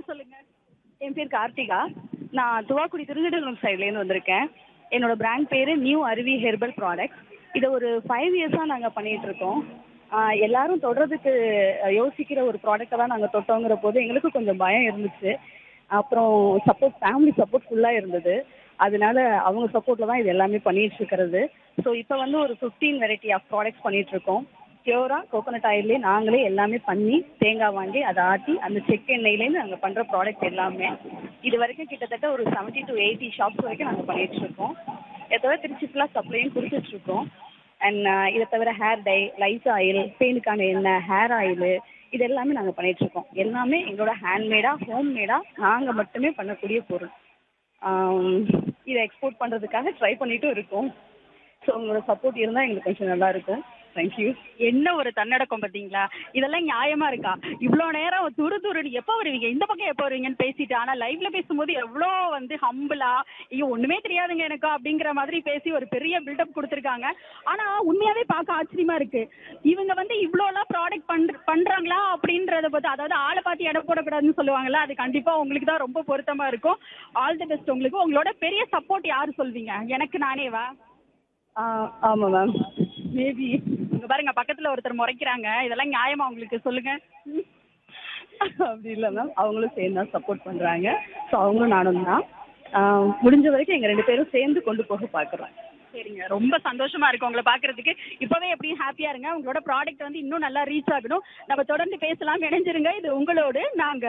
சொல்லுங்க என் பேர் கார்த்திகா நான் துவாக்குடி திருநெல்வேலி சைட்லேருந்து வந்திருக்கேன் என்னோட பிராண்ட் பேரு நியூ அருவி ஹெர்பல் ப்ராடக்ட்ஸ் இதை ஒரு ஃபைவ் இயர்ஸாக நாங்கள் பண்ணிட்டு இருக்கோம் ஆஹ் எல்லாரும் தொடுறதுக்கு அஹ், யோசிக்கிற ஒரு ப்ராடக்டை தான் நாங்கள் தொட்டோங்கிற போது எங்களுக்கு கொஞ்சம் பயம் இருந்துச்சு அப்புறம் சப்போர்ட் ஃபேமிலி சப்போர்ட் ஃபுல்லாக இருந்தது அதனால அவங்க சப்போர்ட்டில் தான் இது எல்லாமே பண்ணிட்டு இருக்கிறது ஸோ இப்போ வந்து ஒரு ஃபிஃப்டீன் வெரைட்டி ஆஃப் ப்ராடக்ட்ஸ் பண்ணிட்டு இருக்கோம் பியூராக கோகோனட் ஆயிலே நாங்களே எல்லாமே பண்ணி தேங்காய் வாங்கி அதை ஆட்டி அந்த செக் எண்ணெயிலேருந்து நாங்கள் பண்ணுற ப்ராடக்ட் எல்லாமே இது வரைக்கும் கிட்டத்தட்ட ஒரு செவன்ட்டி டு எயிட்டி ஷாப்ஸ் வரைக்கும் நாங்கள் பண்ணிட்டு இருக்கோம் இதை தவிர திருச்சி ஃபுல்லாக சப்ளையும் கொடுத்துட்டு இருக்கோம் அண்ட் இதை தவிர ஹேர் டை லைஸ் ஆயில் பெயினுக்கான எண்ணெய் ஹேர் ஆயிலு இது எல்லாமே நாங்கள் பண்ணிட்டு இருக்கோம் எல்லாமே எங்களோட ஹேண்ட்மேடாக ஹோம்மேடாக நாங்கள் மட்டுமே பண்ணக்கூடிய பொருள் ஆம், இதை எக்ஸ்போர்ட் பண்ணுறதுக்காக ட்ரை பண்ணிட்டும் இருக்கோம் ஸோ உங்களோட சப்போர்ட் இருந்தால் எங்களுக்கு கொஞ்சம் நல்லா இருக்கும் தேங்க்யூ என்ன ஒரு தன்னடக்கம் பாத்தீங்களா இதெல்லாம் நியாயமா இருக்கா இவ்ளோ நேரம் துரு துருன்னு எப்ப வருவீங்க இந்த பக்கம் எப்ப வருவீங்கன்னு பேசிட்டு ஆனா லைவ்ல பேசும்போது எவ்வளோ வந்து ஹம்பிளா ஐயோ ஒண்ணுமே தெரியாதுங்க எனக்கு அப்படிங்கிற மாதிரி பேசி ஒரு பெரிய பில்டப் கொடுத்துருக்காங்க ஆனா உண்மையாவே பார்க்க ஆச்சரியமா இருக்கு இவங்க வந்து இவ்வளோலாம் ப்ராடக்ட் பண்ற பண்றாங்களா அப்படின்றத பத்தி அதாவது ஆளை பார்த்து இடம் போடக்கூடாதுன்னு சொல்லுவாங்கல்ல அது கண்டிப்பா உங்களுக்கு தான் ரொம்ப பொருத்தமா இருக்கும் ஆல் தி பெஸ்ட் உங்களுக்கு உங்களோட பெரிய சப்போர்ட் யாரு சொல்வீங்க எனக்கு நானேவா ஆமாம் மேம் மேபி இங்க பாருங்க பக்கத்துல ஒருத்தர் முறைக்கிறாங்க இதெல்லாம் நியாயமா உங்களுக்கு சொல்லுங்க அப்படி இல்லை மேம் அவங்களும் சேர்ந்து தான் சப்போர்ட் பண்ணுறாங்க ஸோ அவங்களும் நானும் தான் ஆஹ் முடிஞ்ச வரைக்கும் எங்கள் ரெண்டு பேரும் சேர்ந்து கொண்டு போக பார்க்குறோம் சரிங்க ரொம்ப சந்தோஷமா இருக்கு உங்களை பாக்குறதுக்கு இப்பவே எப்படியும் ஹாப்பியா இருங்க உங்களோட ப்ராடக்ட் வந்து இன்னும் நல்லா ரீச் ஆகணும் நம்ம தொடர்ந்து பேசலாம் இணைஞ்சிருங்க இது உங்களோடு நாங்க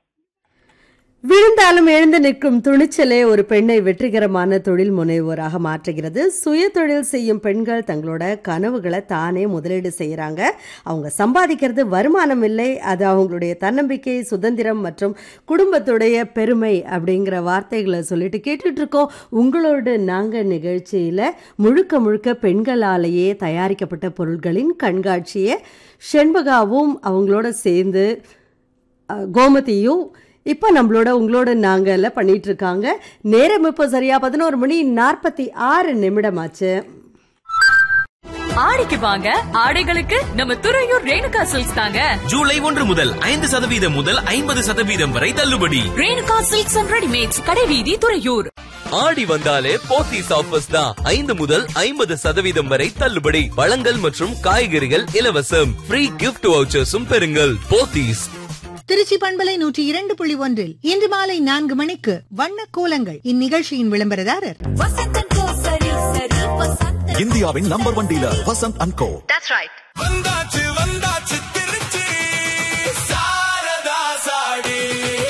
விழுந்தாலும் எழுந்து நிற்கும் துணிச்சலே ஒரு பெண்ணை வெற்றிகரமான தொழில் முனைவோராக மாற்றுகிறது சுய தொழில் செய்யும் பெண்கள் தங்களோட கனவுகளை தானே முதலீடு செய்யறாங்க அவங்க சம்பாதிக்கிறது வருமானம் இல்லை அது அவங்களுடைய தன்னம்பிக்கை சுதந்திரம் மற்றும் குடும்பத்துடைய பெருமை அப்படிங்கிற வார்த்தைகளை சொல்லிட்டு கேட்டுட்டு இருக்கோம் உங்களோட நாங்க நிகழ்ச்சியில முழுக்க முழுக்க பெண்களாலேயே தயாரிக்கப்பட்ட பொருட்களின் கண்காட்சியை செண்பகாவும் அவங்களோட சேர்ந்து அஹ், கோமதியும் இப்போ நம்மளோட உங்களோட நாங்கள்ல பண்ணிட்டு இருக்காங்க நேரம் இப்போ சரியா பதினோரு மணி நாற்பத்தி ஆறு நிமிடமாச்சு ஆடிக்கு வாங்க ஆடைகளுக்கு நம்ம துறையூர் ரேணுகா சில்க்ஸ் தாங்க ஜூலை ஒன்று முதல் ஐந்து சதவீதம் முதல் ஐம்பது சதவீதம் வரை தள்ளுபடி ரேணுகா சில்க்ஸ் அண்ட் ரெடிமேட்ஸ் கடைவீதி துறையூர் ஆடி வந்தாலே போத்தீஸ் ஆஃபர்ஸ் தான் ஐந்து முதல் ஐம்பது சதவீதம் வரை தள்ளுபடி பழங்கள் மற்றும் காய்கறிகள் இலவசம் ஃப்ரீ கிஃப்ட் வவுச்சர்ஸும் பெறுங்கள் போத்தீஸ் திருச்சி பண்பலை நூற்றி இரண்டு புள்ளி ஒன்றில் இன்று மாலை நான்கு மணிக்கு வண்ண கோலங்கள் இந்நிகழ்ச்சியின் விளம்பரதாரர் இந்தியாவின் number one dealer Vasanth and co வந்தாச்சு வந்தாச்சு திருச்சி சாரதா சாடி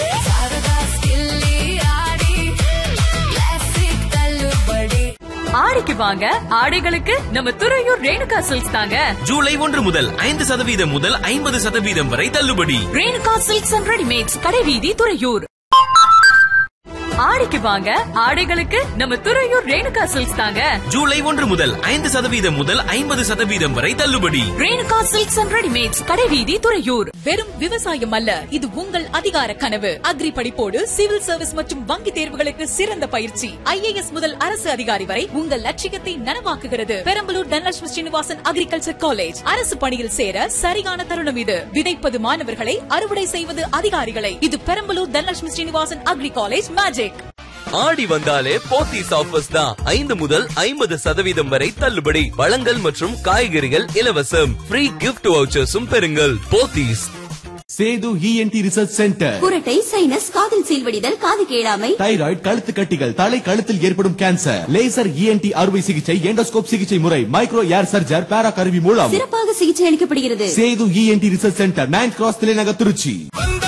ஆடிக்கு வாங்க ஆடைகளுக்கு நம்ம துறையூர் ரேணுகா சில்க்ஸ் தாங்க ஜூலை ஒன்று முதல் ஐந்து சதவீதம் முதல் ஐம்பது சதவீதம் வரை தள்ளுபடி ரேணுகா சில்க்ஸ் அண்ட் ரெடிமேட்ஸ் கடைவீதி துறையூர் ஆடிக்கு வாங்க ஆடைகளுக்கு நம்ம துறையூர் ரேணுகா சில்க்ஸ் தாங்க ஜூலை ஒன்று முதல் ஐந்து சதவீதம் முதல் ஐம்பது சதவீதம் வரை தள்ளுபடி ரேணுகா சில்க்ஸ் அண்ட் ரெடிமேட்ஸ் கடைவீதி துறையூர் வெறும் விவசாயம் அல்ல இது உங்கள் அதிகார கனவு அக்ரி படிப்போடு சிவில் சர்வீஸ் மற்றும் வங்கி தேர்வுகளுக்கு சிறந்த பயிற்சி ஐஏஎஸ் முதல் அரசு அதிகாரி வரை உங்கள் லட்சியத்தை நனவாக்குகிறது பெரம்பலூர் தனலட்சுமி ஸ்ரீனிவாசன் அக்ரிகல்ச்சர் காலேஜ் அரசு பணியில் சேர சரியான தருணம் இது விதைப்பது மாணவர்களை அறுவடை செய்வது அதிகாரிகளை இது Perambalur Dhanalakshmi Srinivasan agri college magic Aadi வந்தாலே போத்தீஸ் ஆஃபர்ஸ் தான் ஐந்து முதல் ஐம்பது சதவீதம் வரை தள்ளுபடி பழங்கள் மற்றும் காய்கறிகள் இலவசம் ஃப்ரீ கிஃப்ட் வவுச்சர்ஸும் பெறுங்கள் Pothys Sethu ENT research centre குரட்டை சைனஸ் காதில் சீல்வடிதல் காது கேளாமை தைராய்டு கழுத்து கட்டிகள் தலை கழுத்தில் ஏற்படும் கேன்சர் லேசர் இஎன்டி அறுவை சிகிச்சை எண்டோஸ்கோப் சிகிச்சை முறை மைக்ரோ ஏர் சர்ஜர் பேரா கருவி மூலம் சிறப்பாக சிகிச்சை அளிக்கப்படுகிறது Sethu ENT research centre nine cross தலைநகர் திருச்சி